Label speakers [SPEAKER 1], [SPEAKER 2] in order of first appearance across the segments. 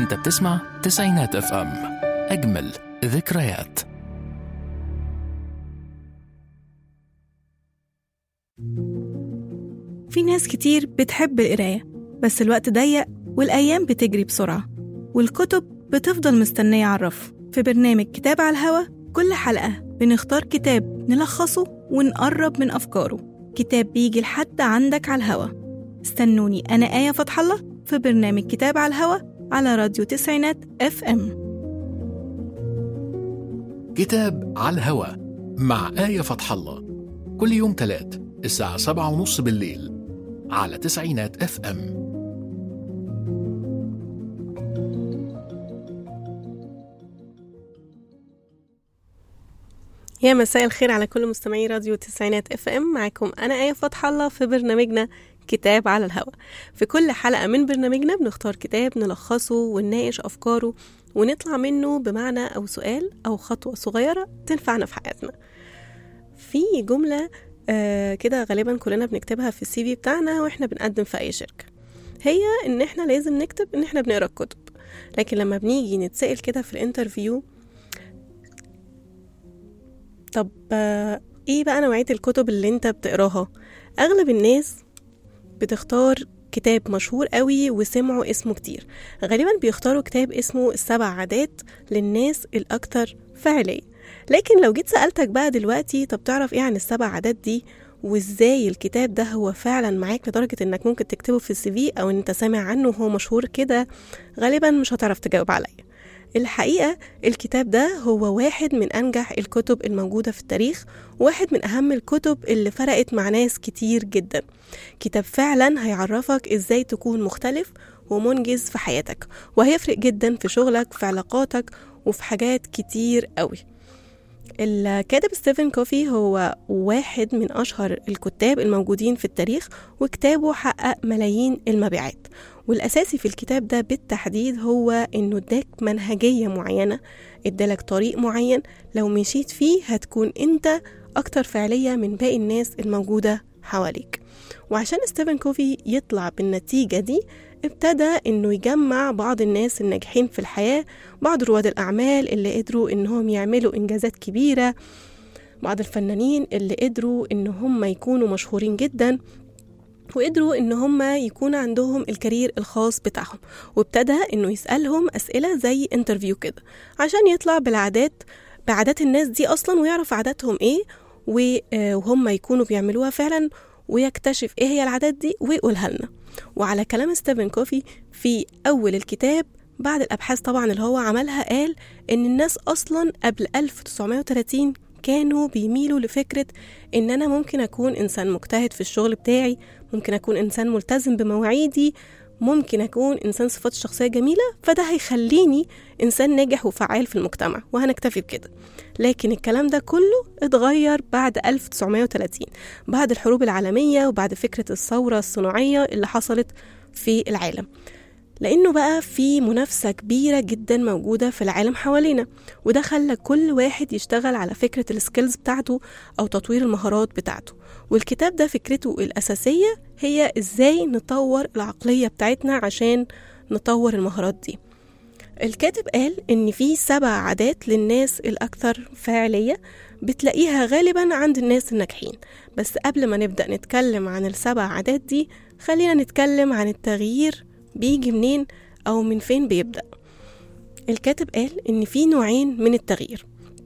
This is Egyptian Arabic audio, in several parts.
[SPEAKER 1] انت بتسمع تسعينات اف ام اجمل ذكريات
[SPEAKER 2] في ناس كتير بتحب القراية بس الوقت ضيق والأيام بتجري بسرعة والكتب بتفضل مستنية على الرف في برنامج كتاب على الهوا كل حلقة بنختار كتاب نلخصه ونقرب من أفكاره كتاب بيجي لحد عندك على الهوا استنوني أنا آية فتح الله في برنامج كتاب على الهوا على راديو تسعينات اف ام
[SPEAKER 1] كتاب على الهوا مع آية فتح الله كل يوم تلات الساعة سبعة ونص بالليل على تسعينات اف ام
[SPEAKER 3] يا مساء الخير على كل مستمعي راديو تسعينات اف ام معاكم انا ايه فتح الله في برنامجنا كتاب على الهوا في كل حلقه من برنامجنا بنختار كتاب نلخصه ونناقش افكاره ونطلع منه بمعنى او سؤال او خطوه صغيره تنفعنا في حياتنا في جمله آه كده غالبا كلنا بنكتبها في السي في بتاعنا واحنا بنقدم في اي شركه هي ان احنا لازم نكتب ان احنا بنقرا الكتب لكن لما بنيجي نتسأل كده في الانترفيو طب آه، ايه بقى نوعية الكتب اللي انت بتقراها اغلب الناس بتختار كتاب مشهور قوي وسمعوا اسمه كتير غالبا بيختاروا كتاب اسمه السبع عادات للناس الاكثر فعالية لكن لو جيت سألتك بقى دلوقتي طب تعرف ايه عن السبع عادات دي وازاي الكتاب ده هو فعلا معاك لدرجة انك ممكن تكتبه في السي في او انت سامع عنه وهو مشهور كده غالبا مش هتعرف تجاوب عليا الحقيقة الكتاب ده هو واحد من أنجح الكتب الموجودة في التاريخ واحد من أهم الكتب اللي فرقت مع ناس كتير جدا كتاب فعلا هيعرفك إزاي تكون مختلف ومنجز في حياتك وهيفرق جدا في شغلك في علاقاتك وفي حاجات كتير قوي الكاتب ستيفن كوفي هو واحد من أشهر الكتاب الموجودين في التاريخ وكتابه حقق ملايين المبيعات والأساسي في الكتاب ده بالتحديد هو إنه اداك منهجية معينة ادالك طريق معين لو مشيت فيه هتكون أنت أكتر فعالية من باقي الناس الموجودة حواليك وعشان ستيفن كوفي يطلع بالنتيجة دي ابتدى انه يجمع بعض الناس الناجحين في الحياة بعض رواد الأعمال اللي قدروا انهم يعملوا إنجازات كبيرة بعض الفنانين اللي قدروا ان هم يكونوا مشهورين جدا وقدروا ان هم يكون عندهم الكارير الخاص بتاعهم وابتدى انه يسألهم أسئلة زي انترفيو كده عشان يطلع بالعادات بعادات الناس دي اصلا ويعرف عاداتهم ايه و- آه، وهم يكونوا بيعملوها فعلا ويكتشف ايه هي العادات دي ويقولها لنا وعلى كلام ستيفن كوفي في أول الكتاب بعد الأبحاث طبعا اللي هو عملها قال إن الناس أصلا قبل 1930 كانوا بيميلوا لفكرة إن أنا ممكن أكون إنسان مجتهد في الشغل بتاعي ممكن أكون إنسان ملتزم بمواعيدي ممكن أكون إنسان صفات الشخصية جميلة فده هيخليني إنسان ناجح وفعال في المجتمع وهنكتفي بكده لكن الكلام ده كله اتغير بعد 1930 بعد الحروب العالمية وبعد فكرة الثورة الصناعية اللي حصلت في العالم لأنه بقى في منافسة كبيرة جدا موجودة في العالم حوالينا وده خلى كل واحد يشتغل على فكرة السكيلز بتاعته أو تطوير المهارات بتاعته والكتاب ده فكرته الأساسية هي إزاي نطور العقلية بتاعتنا عشان نطور المهارات دي الكاتب قال إن في سبع عادات للناس الأكثر فاعلية بتلاقيها غالبا عند الناس الناجحين بس قبل ما نبدأ نتكلم عن السبع عادات دي خلينا نتكلم عن التغيير بيجي منين أو من فين بيبدأ الكاتب قال إن في نوعين من التغيير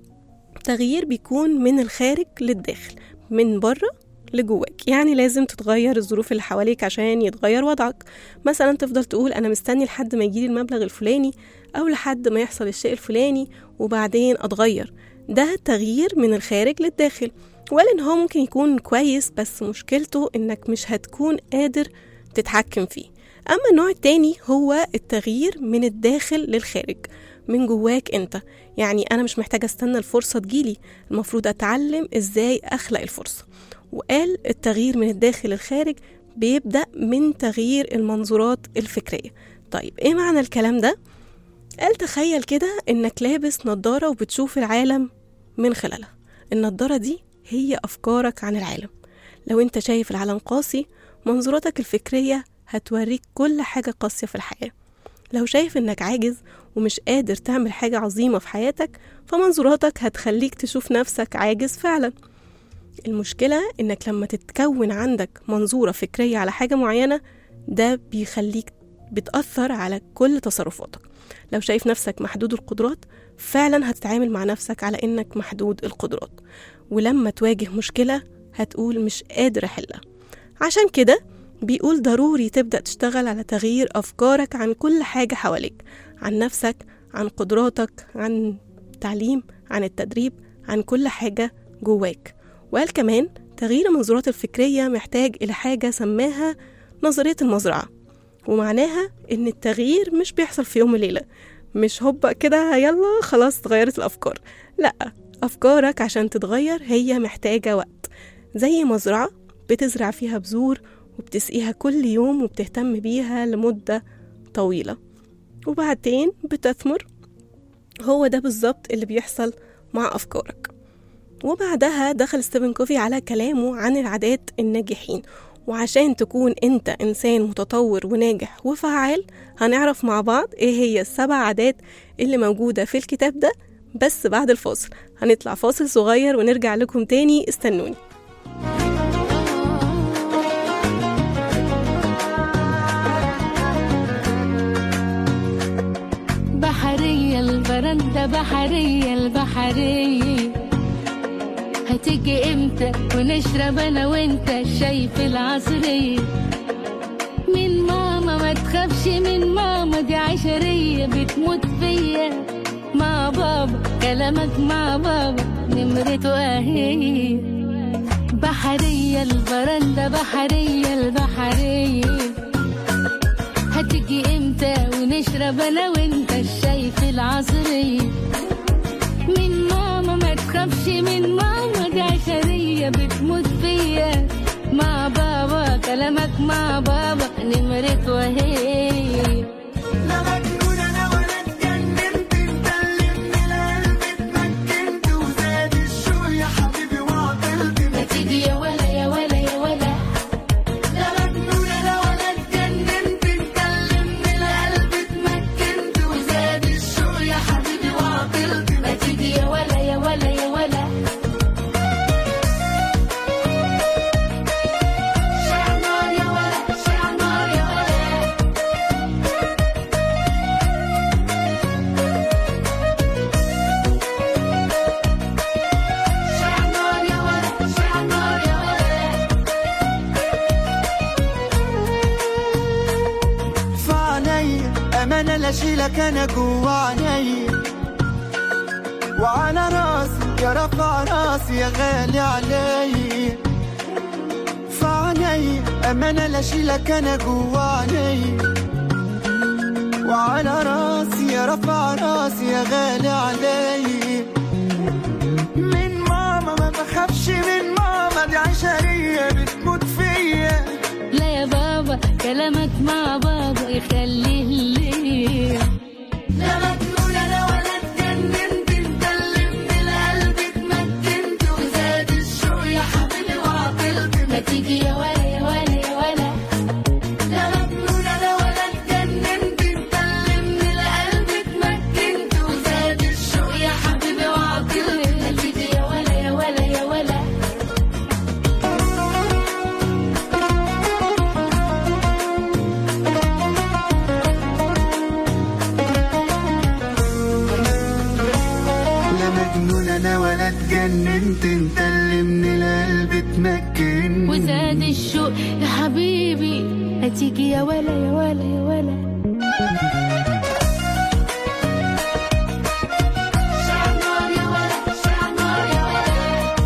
[SPEAKER 3] تغيير بيكون من الخارج للداخل من بره لجواك يعني لازم تتغير الظروف اللي حواليك عشان يتغير وضعك مثلا تفضل تقول انا مستني لحد ما يجيلي المبلغ الفلاني او لحد ما يحصل الشيء الفلاني وبعدين اتغير ده تغيير من الخارج للداخل وقال ان هو ممكن يكون كويس بس مشكلته انك مش هتكون قادر تتحكم فيه اما النوع التاني هو التغيير من الداخل للخارج من جواك انت يعني انا مش محتاجه استنى الفرصه تجيلي المفروض اتعلم ازاي اخلق الفرصه وقال التغيير من الداخل للخارج بيبدا من تغيير المنظورات الفكريه طيب ايه معنى الكلام ده قال تخيل كده انك لابس نظاره وبتشوف العالم من خلالها النضارة دي هي أفكارك عن العالم لو انت شايف العالم قاسي منظوراتك الفكرية هتوريك كل حاجة قاسية في الحياة لو شايف إنك عاجز ومش قادر تعمل حاجة عظيمة في حياتك فمنظوراتك هتخليك تشوف نفسك عاجز فعلا المشكلة إنك لما تتكون عندك منظورة فكرية على حاجة معينة ده بيخليك بتأثر على كل تصرفاتك لو شايف نفسك محدود القدرات فعلا هتتعامل مع نفسك على إنك محدود القدرات ولما تواجه مشكلة هتقول مش قادر أحلها عشان كده بيقول ضروري تبدأ تشتغل على تغيير أفكارك عن كل حاجة حواليك عن نفسك عن قدراتك عن التعليم عن التدريب عن كل حاجة جواك وقال كمان تغيير المنظورات الفكرية محتاج إلى حاجة سماها نظرية المزرعة ومعناها إن التغيير مش بيحصل في يوم وليلة مش هوبا كده يلا خلاص اتغيرت الأفكار لأ أفكارك عشان تتغير هي محتاجة وقت زي مزرعة بتزرع فيها بذور وبتسقيها كل يوم وبتهتم بيها لمدة طويلة وبعدين بتثمر هو ده بالظبط اللي بيحصل مع أفكارك وبعدها دخل ستيفن كوفي على كلامه عن العادات الناجحين وعشان تكون انت انسان متطور وناجح وفعال هنعرف مع بعض ايه هي السبع عادات اللي موجودة في الكتاب ده بس بعد الفاصل هنطلع فاصل صغير ونرجع لكم تاني استنوني
[SPEAKER 4] بحرية البرندة بحرية البحرية هتيجي امتى ونشرب انا وانت الشاي في العصرية من ماما ما تخافش من ماما دي عشرية بتموت فيا مع بابا كلامك مع بابا نمرته اهي بحرية البرندة بحرية البحرية هتيجي امتى ونشرب انا وانت الشاي في العصرية من ماما ما تخافش من ماما دي عشرية بتموت فيا مع بابا كلامك مع بابا نمرة وهي
[SPEAKER 5] لا مجنون انا ولا اتجننت انت اللي من القلب اتمكنت وزاد الشوق يا حبيبي وعطلت
[SPEAKER 4] ما تيجي يا ولا يا ولا يا ولا
[SPEAKER 5] لا مجنون انا ولا اتجننت انت اللي من القلب اتمكنت وزاد الشوق يا حبيبي وعطلت
[SPEAKER 4] ما تيجي يا ولا يا ولا يا ولا
[SPEAKER 5] شعر يا ولا شعر يا ولا شعر يا ولا شعر يا ولا فعنيا أمانة لا أشيلك أنا جوا عينيا وعلى راسي يا رفع راسي يا غالي عليا فعنيا أمانة لا أشيلك أنا جوا عينيا وعلى راسي يا رفع راسي يا غالي عليا من ماما ما بخافش من ماما دي عشرية بتموت فيا
[SPEAKER 4] لا يا بابا كلامك مع بابا يخليه ليا
[SPEAKER 5] لا مجنون انا ولا اتجننت انت اللي من القلب اتمكنت وزاد الشوق يا حبيبي وعطلت
[SPEAKER 4] ما تيجي يا ولا يا ولا يا ولا
[SPEAKER 5] لا مجنون انا ولا اتجننت انت اللي من القلب اتمكنت وزاد الشوق يا حبيبي وعطلت
[SPEAKER 4] ما تيجي يا ولا يا ولا يا ولا
[SPEAKER 5] لا مجنون انا ولا اتجننت انت اللي من القلب اتمكنت
[SPEAKER 4] وزاد الشوق يا حبيبي هتيجي يا ولا يا ولا يا ولا
[SPEAKER 5] شعر يا ولا شعر يا ولا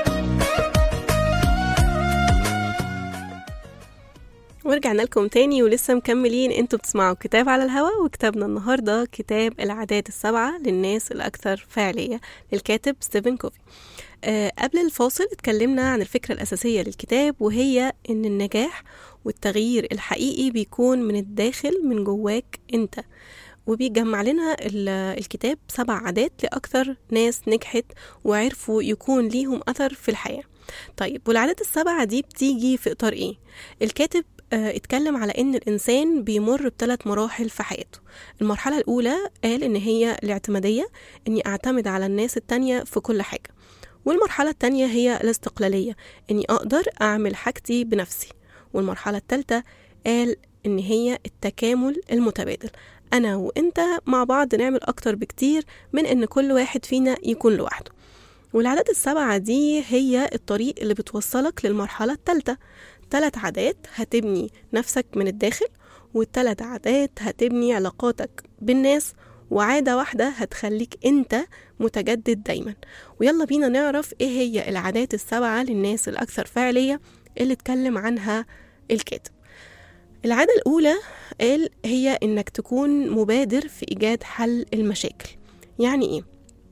[SPEAKER 3] ورجعنا لكم تاني ولسه مكملين انتوا بتسمعوا كتاب على الهوا وكتابنا النهاردة كتاب العادات السبعة للناس الأكثر فعالية للكاتب ستيفن كوفي آه قبل الفاصل اتكلمنا عن الفكرة الأساسية للكتاب وهي إن النجاح والتغيير الحقيقي بيكون من الداخل من جواك انت وبيجمع لنا ال- الكتاب سبع عادات لأكثر ناس نجحت وعرفوا يكون ليهم أثر في الحياة طيب والعادات السبعة دي بتيجي في إطار إيه؟ الكاتب آه، اتكلم على إن الإنسان بيمر بثلاث مراحل في حياته المرحلة الأولى قال إن هي الاعتمادية إني أعتمد على الناس التانية في كل حاجة والمرحلة التانية هي الاستقلالية إني أقدر أعمل حاجتي بنفسي والمرحلة التالتة قال إن هي التكامل المتبادل أنا وإنت مع بعض نعمل أكتر بكتير من إن كل واحد فينا يكون لوحده والعادات السبعة دي هي الطريق اللي بتوصلك للمرحلة التالتة تلات عادات هتبني نفسك من الداخل والتلات عادات هتبني علاقاتك بالناس وعادة واحدة هتخليك انت متجدد دايما ويلا بينا نعرف ايه هي العادات السبعة للناس الأكثر فعالية اللي اتكلم عنها الكاتب العادة الأولى قال هي إنك تكون مبادر في إيجاد حل المشاكل يعني إيه؟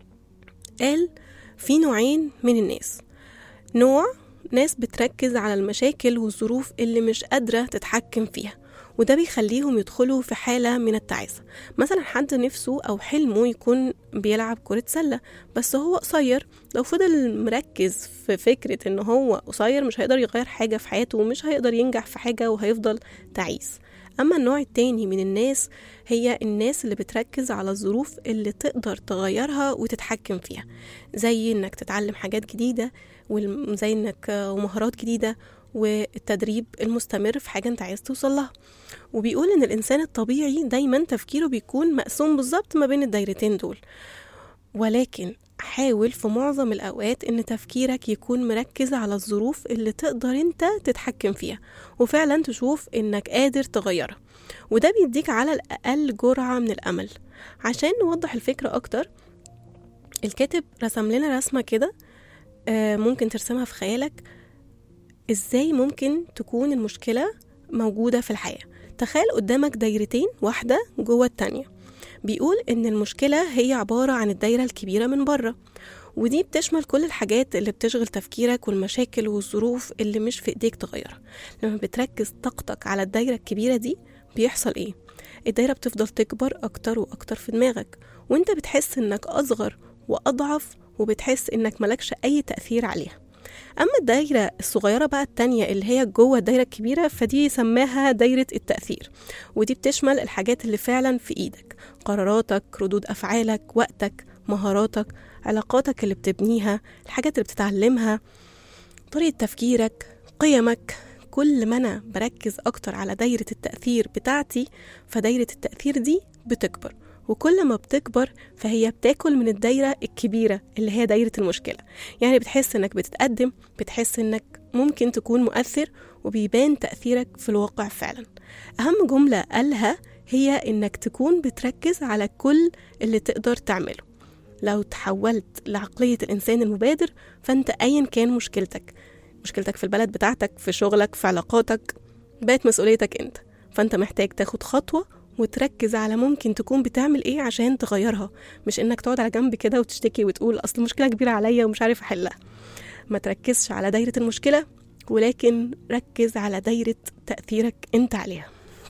[SPEAKER 3] قال في نوعين من الناس نوع ناس بتركز على المشاكل والظروف اللي مش قادرة تتحكم فيها وده بيخليهم يدخلوا في حالة من التعاسة مثلا حد نفسه أو حلمه يكون بيلعب كرة سلة بس هو قصير لو فضل مركز في فكرة إن هو قصير مش هيقدر يغير حاجة في حياته ومش هيقدر ينجح في حاجة وهيفضل تعيس أما النوع التاني من الناس هي الناس اللي بتركز على الظروف اللي تقدر تغيرها وتتحكم فيها زي إنك تتعلم حاجات جديدة وزي إنك ومهارات جديدة والتدريب المستمر في حاجة انت عايز توصل لها وبيقول ان الانسان الطبيعي دايما تفكيره بيكون مقسوم بالظبط ما بين الدايرتين دول ولكن حاول في معظم الأوقات إن تفكيرك يكون مركز على الظروف اللي تقدر أنت تتحكم فيها وفعلا تشوف إنك قادر تغيرها وده بيديك على الأقل جرعة من الأمل عشان نوضح الفكرة أكتر الكاتب رسم لنا رسمة كده آه، ممكن ترسمها في خيالك ازاي ممكن تكون المشكلة موجودة في الحياة تخيل قدامك دايرتين واحدة جوه التانية بيقول إن المشكلة هي عبارة عن الدايرة الكبيرة من بره ودي بتشمل كل الحاجات اللي بتشغل تفكيرك والمشاكل والظروف اللي مش في ايديك تغيرها لما بتركز طاقتك على الدايرة الكبيرة دي بيحصل ايه الدايرة بتفضل تكبر أكتر وأكتر في دماغك وانت بتحس انك أصغر وأضعف وبتحس انك ملكش أي تأثير عليها أما الدايرة الصغيرة بقى التانية اللي هي جوه الدايرة الكبيرة فدي سماها دايرة التأثير ودي بتشمل الحاجات اللي فعلا في إيدك قراراتك ردود أفعالك وقتك مهاراتك علاقاتك اللي بتبنيها الحاجات اللي بتتعلمها طريقة تفكيرك قيمك كل ما أنا بركز أكتر على دايرة التأثير بتاعتي فدايرة التأثير دي بتكبر وكل ما بتكبر فهي بتاكل من الدايرة الكبيرة اللي هي دايرة المشكلة يعني بتحس انك بتتقدم بتحس انك ممكن تكون مؤثر وبيبان تأثيرك في الواقع فعلا أهم جملة قالها هي انك تكون بتركز على كل اللي تقدر تعمله لو تحولت لعقلية الإنسان المبادر فأنت أيا كان مشكلتك مشكلتك في البلد بتاعتك في شغلك في علاقاتك بقت مسؤوليتك أنت فأنت محتاج تاخد خطوة وتركز على ممكن تكون بتعمل ايه عشان تغيرها مش انك تقعد على جنب كده وتشتكي وتقول اصل المشكله كبيره عليا ومش عارف احلها ما تركزش على دايره المشكله ولكن ركز على دايره تاثيرك انت عليها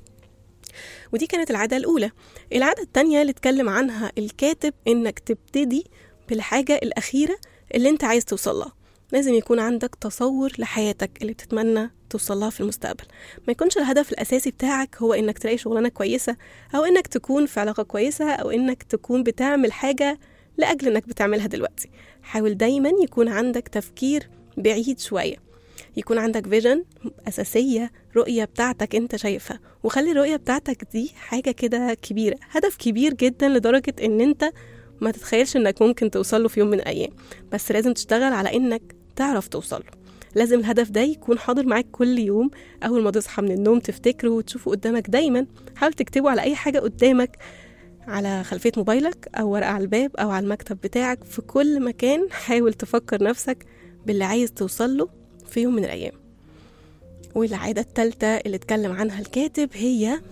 [SPEAKER 3] ودي كانت العاده الاولى العاده التانية اللي اتكلم عنها الكاتب انك تبتدي بالحاجه الاخيره اللي انت عايز توصلها لازم يكون عندك تصور لحياتك اللي بتتمنى توصلها في المستقبل ما يكونش الهدف الأساسي بتاعك هو إنك تلاقي شغلانة كويسة أو إنك تكون في علاقة كويسة أو إنك تكون بتعمل حاجة لأجل إنك بتعملها دلوقتي حاول دايما يكون عندك تفكير بعيد شوية يكون عندك فيجن أساسية رؤية بتاعتك أنت شايفها وخلي الرؤية بتاعتك دي حاجة كده كبيرة هدف كبير جدا لدرجة إن أنت ما تتخيلش إنك ممكن توصله في يوم من الأيام بس لازم تشتغل على إنك تعرف توصله لازم الهدف ده يكون حاضر معاك كل يوم أول ما تصحى من النوم تفتكره وتشوفه قدامك دايما حاول تكتبه على أي حاجة قدامك على خلفية موبايلك أو ورقة على الباب أو على المكتب بتاعك في كل مكان حاول تفكر نفسك باللي عايز توصله في يوم من الأيام والعادة التالتة اللي اتكلم عنها الكاتب هي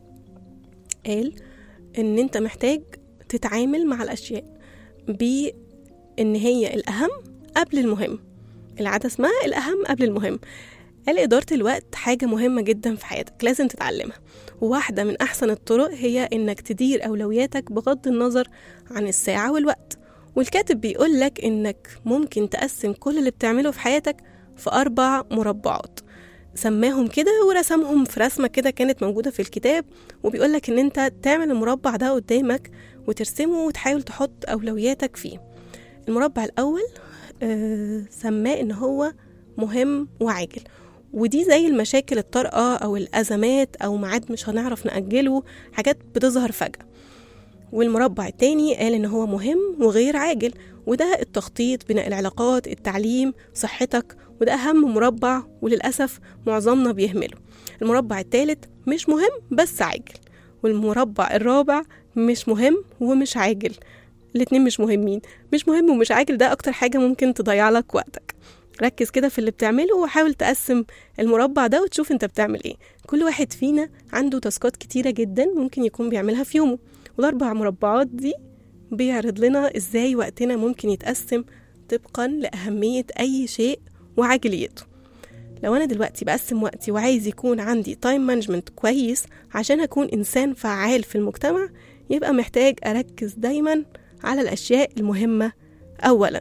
[SPEAKER 3] قال إن أنت محتاج تتعامل مع الأشياء بإن هي الأهم قبل المهم العادة اسمها الأهم قبل المهم قال إدارة الوقت حاجة مهمة جدا في حياتك لازم تتعلمها وواحدة من أحسن الطرق هي إنك تدير أولوياتك بغض النظر عن الساعة والوقت والكاتب بيقول لك إنك ممكن تقسم كل اللي بتعمله في حياتك في أربع مربعات سماهم كده ورسمهم في رسمة كده كانت موجودة في الكتاب وبيقولك إن أنت تعمل المربع ده قدامك وترسمه وتحاول تحط أولوياتك فيه المربع الأول آه سماه إن هو مهم وعاجل ودي زي المشاكل الطارئة أو الأزمات أو ميعاد مش هنعرف نأجله حاجات بتظهر فجأة والمربع التاني قال إن هو مهم وغير عاجل وده التخطيط بناء العلاقات التعليم صحتك وده أهم مربع وللأسف معظمنا بيهمله المربع التالت مش مهم بس عاجل والمربع الرابع مش مهم ومش عاجل الاتنين مش مهمين مش مهم ومش عاجل ده أكتر حاجة ممكن تضيع لك وقتك ركز كده في اللي بتعمله وحاول تقسم المربع ده وتشوف انت بتعمل ايه كل واحد فينا عنده تاسكات كتيرة جدا ممكن يكون بيعملها في يومه والأربع مربعات دي بيعرض لنا ازاي وقتنا ممكن يتقسم طبقا لأهمية أي شيء وعاجليته لو أنا دلوقتي بقسم وقتي وعايز يكون عندي تايم مانجمنت كويس عشان أكون إنسان فعال في المجتمع يبقى محتاج أركز دايما على الأشياء المهمة أولا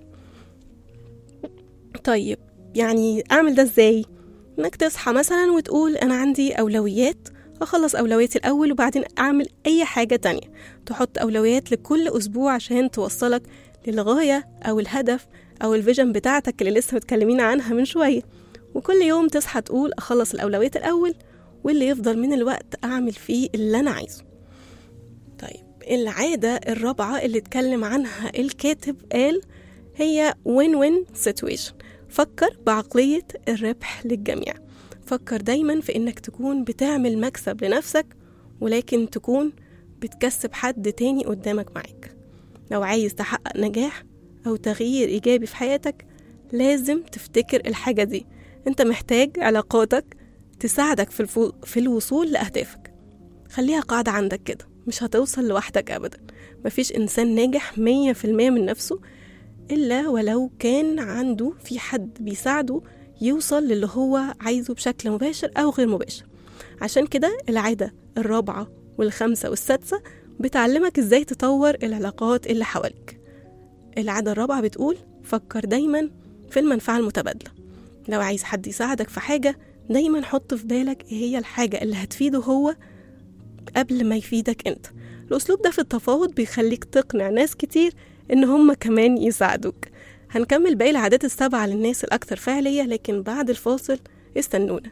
[SPEAKER 3] طيب يعني أعمل ده إزاي؟ إنك تصحى مثلا وتقول أنا عندي أولويات أخلص أولوياتي الأول وبعدين أعمل أي حاجة تانية تحط أولويات لكل أسبوع عشان توصلك للغاية أو الهدف أو الفيجن بتاعتك اللي لسه متكلمين عنها من شوية وكل يوم تصحى تقول أخلص الأولويات الأول واللي يفضل من الوقت أعمل فيه اللي أنا عايزه طيب العادة الرابعة اللي اتكلم عنها الكاتب قال هي win-win situation فكر بعقلية الربح للجميع فكر دايما في انك تكون بتعمل مكسب لنفسك ولكن تكون بتكسب حد تاني قدامك معاك لو عايز تحقق نجاح او تغيير ايجابي في حياتك لازم تفتكر الحاجة دي انت محتاج علاقاتك تساعدك في, الفو... في الوصول لأهدافك خليها قاعدة عندك كده مش هتوصل لوحدك أبدا مفيش إنسان ناجح مية في المية من نفسه إلا ولو كان عنده في حد بيساعده يوصل للي هو عايزه بشكل مباشر أو غير مباشر عشان كده العادة الرابعة والخامسة والسادسة بتعلمك ازاي تطور العلاقات اللي حواليك العادة الرابعة بتقول فكر دايما في المنفعة المتبادلة لو عايز حد يساعدك في حاجة دايما حط في بالك ايه هي الحاجة اللي هتفيده هو قبل ما يفيدك انت الأسلوب ده في التفاوض بيخليك تقنع ناس كتير إن هم كمان يساعدوك هنكمل باقي العادات السبعة للناس الأكثر فعالية لكن بعد الفاصل استنونا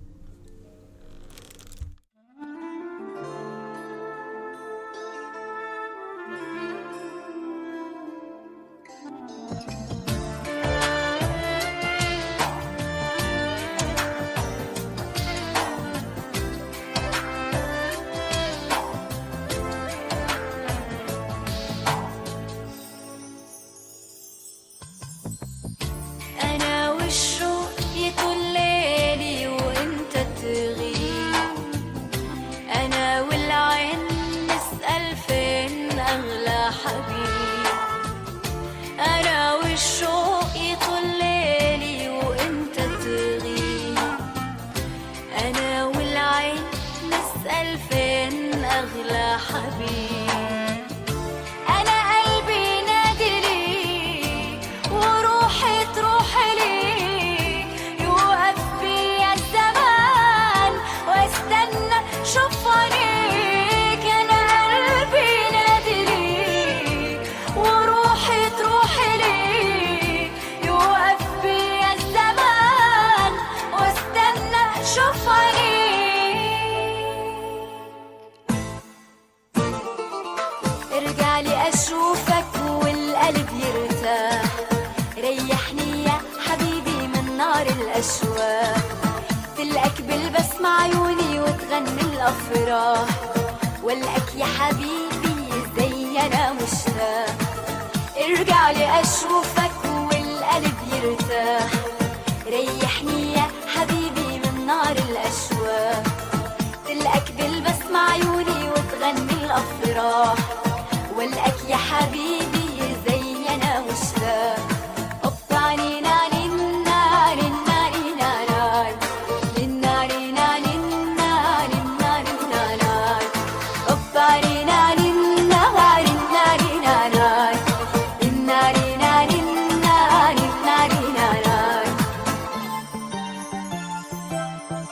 [SPEAKER 6] أنا والشوق يطول ليلي وأنت تغيب أنا والعين نسأل فين أغلى حبيب أنا والشوق يطول ليلي وأنت تغيب أنا والعين نسأل فين أغلى حبيب أنا قلبي نادي ليك وروحي تروح ليك يوقف بيا الزمان واستنى شوف عينيك أنا قلبي نادي ليك وروحي تروح ليك يوقف بيا الزمان واستنى شوف عينيك ارجع لي اشوفك والقلب يرتاح ريحني يا حبيبي من نار الاشواق تلقاك بالبسمة عيوني وتغني الافراح والقاك يا حبيبي زي انا مشتاق ارجع لي اشوفك والقلب يرتاح ريحني يا حبيبي من نار الاشواق تلقاك بالبسمة عيوني وتغني الأفراح والقاك يا حبيبي زي أنا مشتاق أوبا نينا نينا نينا نينا ناي. نينا نينا نينا نينا نينا ناي. أوبا نينا نينا نينا نينا ناي. نينا نينا نينا نينا نينا ناي.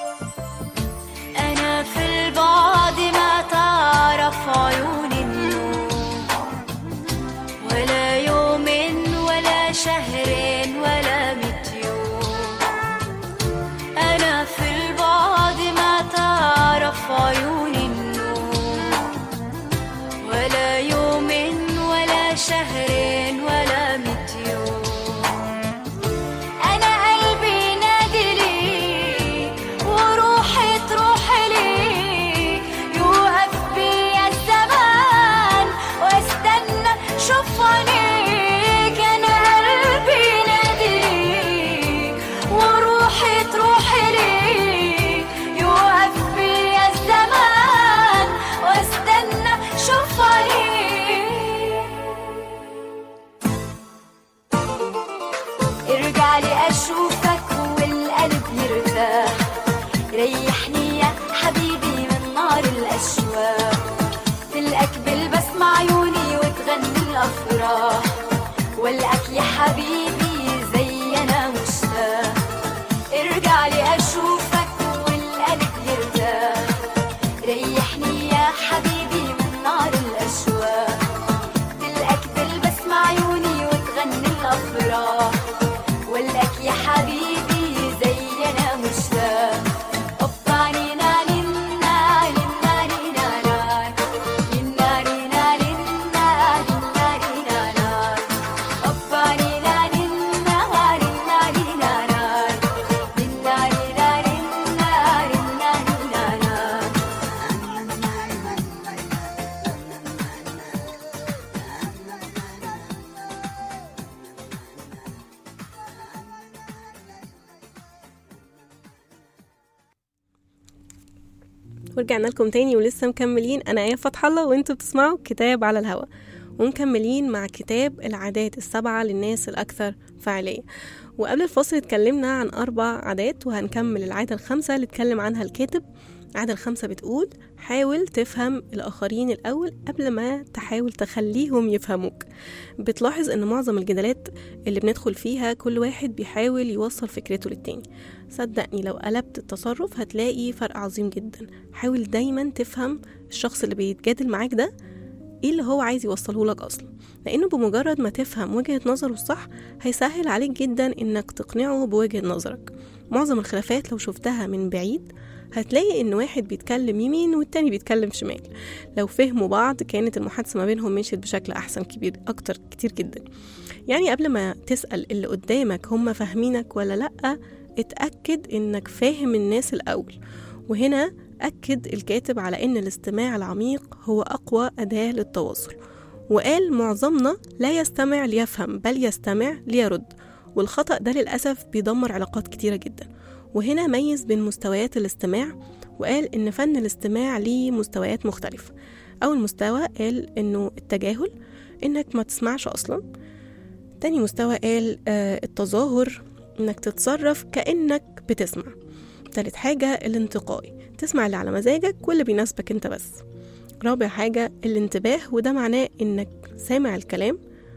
[SPEAKER 3] ورجعنا لكم تاني ولسه مكملين انا ايه فتح الله وانتوا بتسمعوا كتاب على الهوا ومكملين مع كتاب العادات السبعة للناس الأكثر فعالية وقبل الفصل اتكلمنا عن أربع عادات وهنكمل العادة الخامسة اللي اتكلم عنها الكاتب العادة الخامسة بتقول حاول تفهم الآخرين الأول قبل ما تحاول تخليهم يفهموك بتلاحظ إن معظم الجدالات اللي بندخل فيها كل واحد بيحاول يوصل فكرته للتاني صدقني لو قلبت التصرف هتلاقي فرق عظيم جدا حاول دايما تفهم الشخص اللي بيتجادل معاك ده ايه اللي هو عايز يوصله لك اصلا لانه بمجرد ما تفهم وجهة نظره الصح هيسهل عليك جدا انك تقنعه بوجهة نظرك معظم الخلافات لو شفتها من بعيد هتلاقي ان واحد بيتكلم يمين والتاني بيتكلم شمال لو فهموا بعض كانت المحادثة ما بينهم مشيت بشكل احسن كبير اكتر كتير جدا يعني قبل ما تسأل اللي قدامك هم فاهمينك ولا لأ اتأكد انك فاهم الناس الاول وهنا أكد الكاتب على إن الاستماع العميق هو أقوى أداة للتواصل وقال معظمنا لا يستمع ليفهم بل يستمع ليرد والخطأ ده للأسف بيدمر علاقات كتيرة جدا وهنا ميز بين مستويات الاستماع وقال إن فن الاستماع ليه مستويات مختلفة أول مستوى قال إنه التجاهل إنك ما تسمعش أصلا تاني مستوى قال آه التظاهر إنك تتصرف كأنك بتسمع تالت حاجة الانتقائي تسمع اللي على مزاجك واللي بيناسبك انت بس رابع حاجة الانتباه وده معناه انك سامع الكلام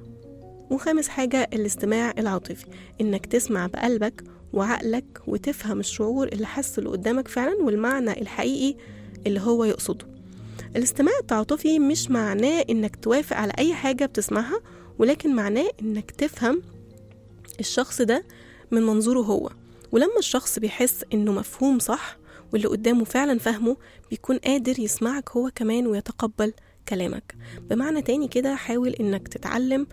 [SPEAKER 3] وخامس حاجة الاستماع العاطفي انك تسمع بقلبك وعقلك وتفهم الشعور اللي حسه اللي قدامك فعلا والمعنى الحقيقي اللي هو يقصده الاستماع التعاطفي مش معناه انك توافق على اي حاجة بتسمعها ولكن معناه انك تفهم الشخص ده من منظوره هو ولما الشخص بيحس انه مفهوم صح واللي قدامه فعلا فاهمه بيكون قادر يسمعك هو كمان ويتقبل كلامك بمعنى تاني كده حاول انك تتعلم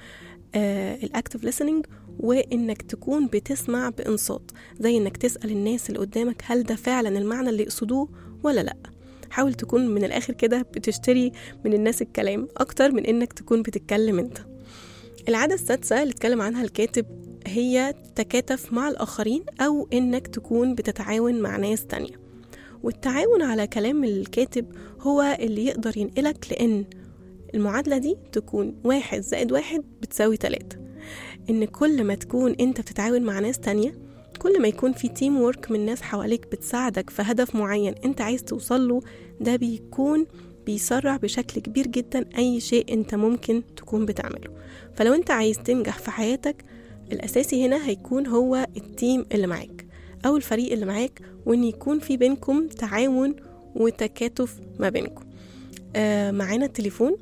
[SPEAKER 3] الاكتف listening وانك تكون بتسمع بانصات زي انك تسأل الناس اللي قدامك هل ده فعلا المعنى اللي يقصدوه ولا لا حاول تكون من الاخر كده بتشتري من الناس الكلام اكتر من انك تكون بتتكلم انت العادة السادسة اللي اتكلم عنها الكاتب هي تكاتف مع الآخرين أو إنك تكون بتتعاون مع ناس تانية والتعاون على كلام الكاتب هو اللي يقدر ينقلك لأن المعادلة دي تكون واحد زائد واحد بتساوي تلاتة إن كل ما تكون أنت بتتعاون مع ناس تانية كل ما يكون في تيم وورك من ناس حواليك بتساعدك في هدف معين أنت عايز توصله ده بيكون بيسرع بشكل كبير جدا أي شيء أنت ممكن تكون بتعمله فلو أنت عايز تنجح في حياتك الأساسي هنا هيكون هو التيم اللي معاك أو الفريق اللي معاك وإن يكون في بينكم تعاون وتكاتف ما بينكم آه معانا التليفون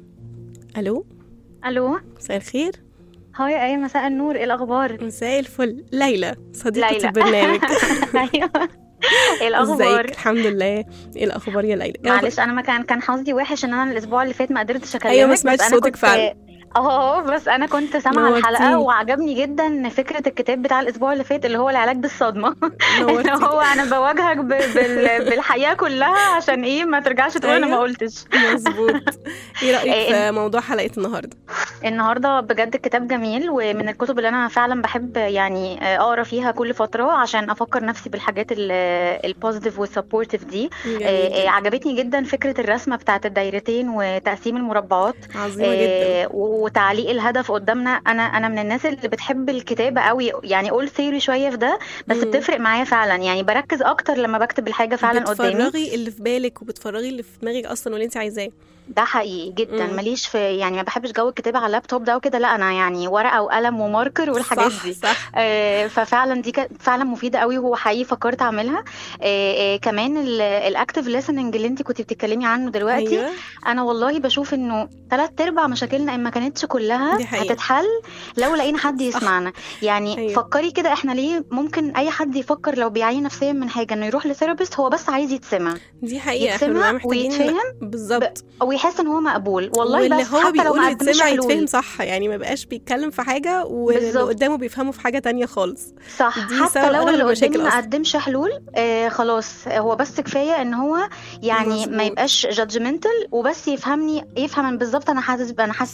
[SPEAKER 3] ألو
[SPEAKER 7] الو
[SPEAKER 3] مساء الخير
[SPEAKER 7] هاي ايه مساء النور ايه الاخبار
[SPEAKER 3] مساء الفل ليلى صديقة
[SPEAKER 7] ليلى.
[SPEAKER 3] البرنامج
[SPEAKER 7] ايوه ايه الاخبار
[SPEAKER 3] ازيك الحمد لله ايه الأخبار يا ليلى إيه
[SPEAKER 7] معلش انا ما كان كان حظي وحش ان انا الاسبوع اللي فات ما قدرتش اكلمك
[SPEAKER 3] أيوة، ما
[SPEAKER 7] بس
[SPEAKER 3] سمعتش
[SPEAKER 7] أنا
[SPEAKER 3] صوتك
[SPEAKER 7] كنت-
[SPEAKER 3] فعلا.
[SPEAKER 7] اه بس انا كنت سامعه
[SPEAKER 3] نورتيني.
[SPEAKER 7] الحلقه وعجبني جدا فكره الكتاب بتاع الاسبوع اللي فات اللي هو العلاج بالصدمه اللي
[SPEAKER 3] نورتيني.
[SPEAKER 7] هو انا بواجهك ب- بال- بالحقيقه كلها عشان ايه ما ترجعش تقول انا ما
[SPEAKER 3] أيوة.
[SPEAKER 7] قلتش
[SPEAKER 3] مظبوط ايه رأيك
[SPEAKER 7] إيه،
[SPEAKER 3] في موضوع حلقة النهاردة
[SPEAKER 7] النهارده بجد الكتاب جميل ومن الكتب اللي انا فعلا بحب يعني اقرا فيها كل فتره عشان افكر نفسي بالحاجات البوزيتيف والسبورتيف دي
[SPEAKER 3] جميل
[SPEAKER 7] آه، آه،
[SPEAKER 3] جدا.
[SPEAKER 7] عجبتني جدا فكره الرسمه بتاعت الدايرتين وتقسيم المربعات
[SPEAKER 3] عظيمة جدا
[SPEAKER 7] آه، وتعليق الهدف قدامنا انا انا من الناس اللي بتحب الكتابه قوي يعني اقول ثيوري شويه في ده بس
[SPEAKER 3] مم.
[SPEAKER 7] بتفرق معايا فعلا يعني بركز اكتر لما بكتب الحاجه فعلا قدامي
[SPEAKER 3] بتفرغي اللي في بالك وبتفرغي اللي في دماغك اصلا واللي انت عايزاه
[SPEAKER 7] ده حقيقي جدا
[SPEAKER 3] مم.
[SPEAKER 7] ماليش في يعني ما بحبش جو الكتابه على اللابتوب ده وكده لا انا يعني ورقه وقلم وماركر والحاجات
[SPEAKER 3] صح
[SPEAKER 7] دي
[SPEAKER 3] صح
[SPEAKER 7] آه، ففعلا دي كانت فعلا مفيده قوي وهو حقيقي فكرت اعملها آه، آه، كمان الاكتف listening اللي انت كنت بتتكلمي عنه دلوقتي
[SPEAKER 3] ايوه
[SPEAKER 7] انا والله بشوف انه ثلاث ارباع مشاكلنا ان ما كانتش كلها
[SPEAKER 3] دي حقيقة.
[SPEAKER 7] هتتحل لو لقينا حد يسمعنا يعني
[SPEAKER 3] أيوة.
[SPEAKER 7] فكري كده احنا ليه ممكن اي حد يفكر لو بيعاني نفسيا من حاجه انه يروح لثيرابيست هو بس عايز يتسمع
[SPEAKER 3] دي حقيقة احنا
[SPEAKER 7] يتسمع
[SPEAKER 3] بنبقى محتاجين
[SPEAKER 7] ويتفهم
[SPEAKER 3] بالظبط
[SPEAKER 7] او يحس ان هو مقبول والله
[SPEAKER 3] واللي
[SPEAKER 7] بس
[SPEAKER 3] هو
[SPEAKER 7] حتى لو
[SPEAKER 3] بيقول
[SPEAKER 7] ما قدمش
[SPEAKER 3] يتسمع يتفهم
[SPEAKER 7] حلول
[SPEAKER 3] صح يعني ما بقاش بيتكلم في حاجة واللي
[SPEAKER 7] بالظبط.
[SPEAKER 3] قدامه بيفهمه في حاجة تانية خالص
[SPEAKER 7] صح
[SPEAKER 3] دي سبب
[SPEAKER 7] حتى لو
[SPEAKER 3] أغلب
[SPEAKER 7] اللي
[SPEAKER 3] المشاكل
[SPEAKER 7] قدامي ما
[SPEAKER 3] أصلا.
[SPEAKER 7] قدمش حلول آه خلاص هو بس كفايه ان هو يعني
[SPEAKER 3] مظبوط.
[SPEAKER 7] ما يبقاش جادجمنتال وبس يفهمني يفهم من بالظبط انا حاسس انا حاسه
[SPEAKER 3] صح.
[SPEAKER 7] بايه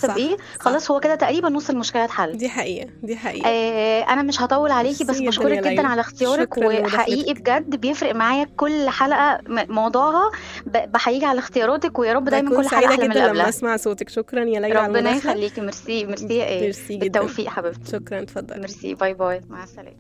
[SPEAKER 7] خلاص هو كده تقريبا نص المشكله اتحل
[SPEAKER 3] دي حقيقه دي حقيقه
[SPEAKER 7] آه انا مش هطول عليكي بس
[SPEAKER 3] ميرسي جداً
[SPEAKER 7] بشكرك
[SPEAKER 3] يا
[SPEAKER 7] جدا
[SPEAKER 3] ليلى.
[SPEAKER 7] على اختيارك
[SPEAKER 3] شكراً
[SPEAKER 7] وحقيقي
[SPEAKER 3] لمداخلتك.
[SPEAKER 7] بجد بيفرق معايا كل حلقه م- موضوعها ب- بحييكي على اختياراتك ويا رب دايما
[SPEAKER 3] بكون
[SPEAKER 7] كل حلقه
[SPEAKER 3] سعيده
[SPEAKER 7] احلى من
[SPEAKER 3] جدا
[SPEAKER 7] اللي
[SPEAKER 3] لما
[SPEAKER 7] قبلها
[SPEAKER 3] اسمع صوتك شكرا يا ليلى على
[SPEAKER 7] ربنا
[SPEAKER 3] المداخله
[SPEAKER 7] يخليكي ميرسي ميرسي يا ايه
[SPEAKER 3] ميرسي جدا
[SPEAKER 7] بالتوفيق حبيبتي
[SPEAKER 3] شكرا اتفضل
[SPEAKER 7] ميرسي باي باي مع السلامه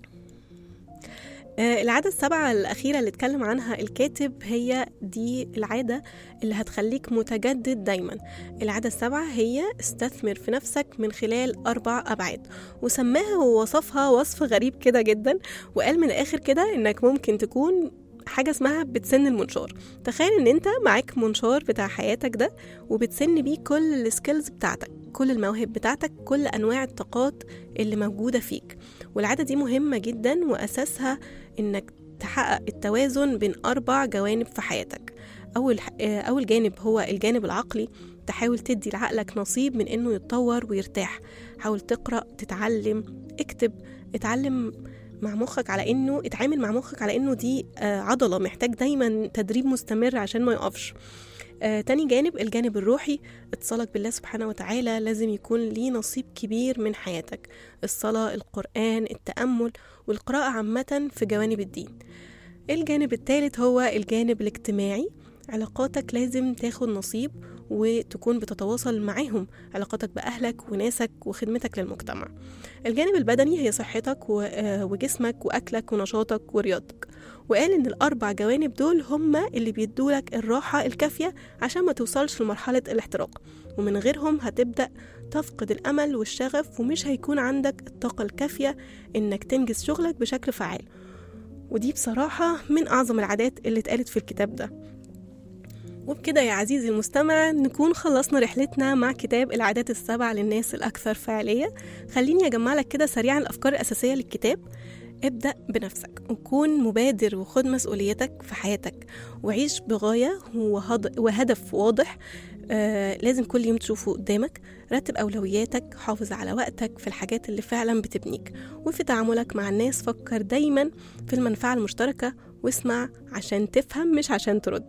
[SPEAKER 3] آه، العادة السبعة الأخيرة اللي اتكلم عنها الكاتب هي دي العادة اللي هتخليك متجدد دايما العادة السبعة هي استثمر في نفسك من خلال أربع أبعاد وسماها ووصفها وصف غريب كده جدا وقال من الآخر كده إنك ممكن تكون حاجة اسمها بتسن المنشار تخيل ان انت معاك منشار بتاع حياتك ده وبتسن بيه كل السكيلز بتاعتك كل المواهب بتاعتك كل انواع الطاقات اللي موجودة فيك والعادة دي مهمة جدا وأساسها إنك تحقق التوازن بين أربع جوانب في حياتك أول آه، أول جانب هو الجانب العقلي تحاول تدي لعقلك نصيب من إنه يتطور ويرتاح حاول تقرأ تتعلم اكتب اتعلم مع مخك على انه اتعامل مع مخك على انه دي آه، عضلة محتاج دايما تدريب مستمر عشان ما يقفش آه، تاني جانب الجانب الروحي اتصالك بالله سبحانه وتعالى لازم يكون ليه نصيب كبير من حياتك الصلاة القرآن التأمل والقراءة عامة في جوانب الدين الجانب الثالث هو الجانب الاجتماعي علاقاتك لازم تاخد نصيب وتكون بتتواصل معاهم علاقاتك بأهلك وناسك وخدمتك للمجتمع الجانب البدني هي صحتك و- آه، وجسمك وأكلك ونشاطك ورياضتك وقال إن الأربع جوانب دول هما اللي بيدولك الراحة الكافية عشان ما توصلش لمرحلة الاحتراق ومن غيرهم هتبدأ تفقد الأمل والشغف ومش هيكون عندك الطاقة الكافية إنك تنجز شغلك بشكل فعال ودي بصراحة من أعظم العادات اللي اتقالت في الكتاب ده وبكده يا عزيزي المستمع نكون خلصنا رحلتنا مع كتاب العادات السبع للناس الأكثر فعالية خليني أجمع لك كده سريعا الأفكار الأساسية للكتاب ابدأ بنفسك وكون مبادر وخد مسؤوليتك في حياتك وعيش بغاية وهد- وهدف واضح آه لازم كل يوم تشوفه قدامك رتب أولوياتك حافظ على وقتك في الحاجات اللي فعلا بتبنيك وفي تعاملك مع الناس فكر دايما في المنفعة المشتركة واسمع عشان تفهم مش عشان ترد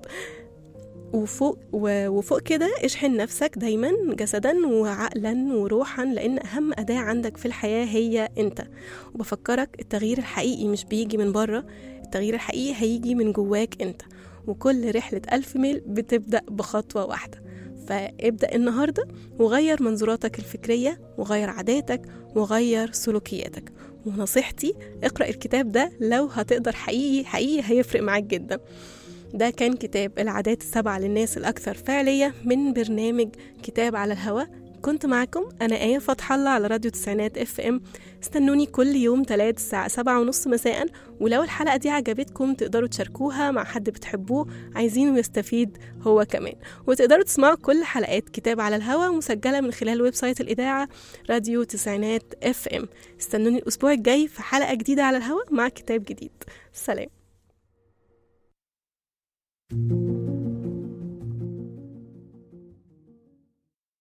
[SPEAKER 3] وفوق و- وفوق كده اشحن نفسك دايما جسدا وعقلا وروحا لان اهم اداه عندك في الحياه هي انت وبفكرك التغيير الحقيقي مش بيجي من بره التغيير الحقيقي هيجي من جواك انت وكل رحله ألف ميل بتبدأ بخطوة واحدة فابدأ النهاردة وغير منظوراتك الفكرية وغير عاداتك وغير سلوكياتك ونصيحتي اقرأ الكتاب ده لو هتقدر حقيقي حقيقي هيفرق معاك جدا ده كان كتاب العادات السبعة للناس الأكثر فعالية من برنامج كتاب على الهوا كنت معكم أنا آية فتح الله على راديو تسعينات اف ام استنوني كل يوم تلات الساعة سبعة ونص مساء ولو الحلقة دي عجبتكم تقدروا تشاركوها مع حد بتحبوه عايزينه يستفيد هو كمان وتقدروا تسمعوا كل حلقات كتاب على الهوا مسجلة من خلال ويب سايت الإذاعة راديو تسعينات اف ام استنوني الأسبوع الجاي في حلقة جديدة على الهوا مع كتاب جديد سلام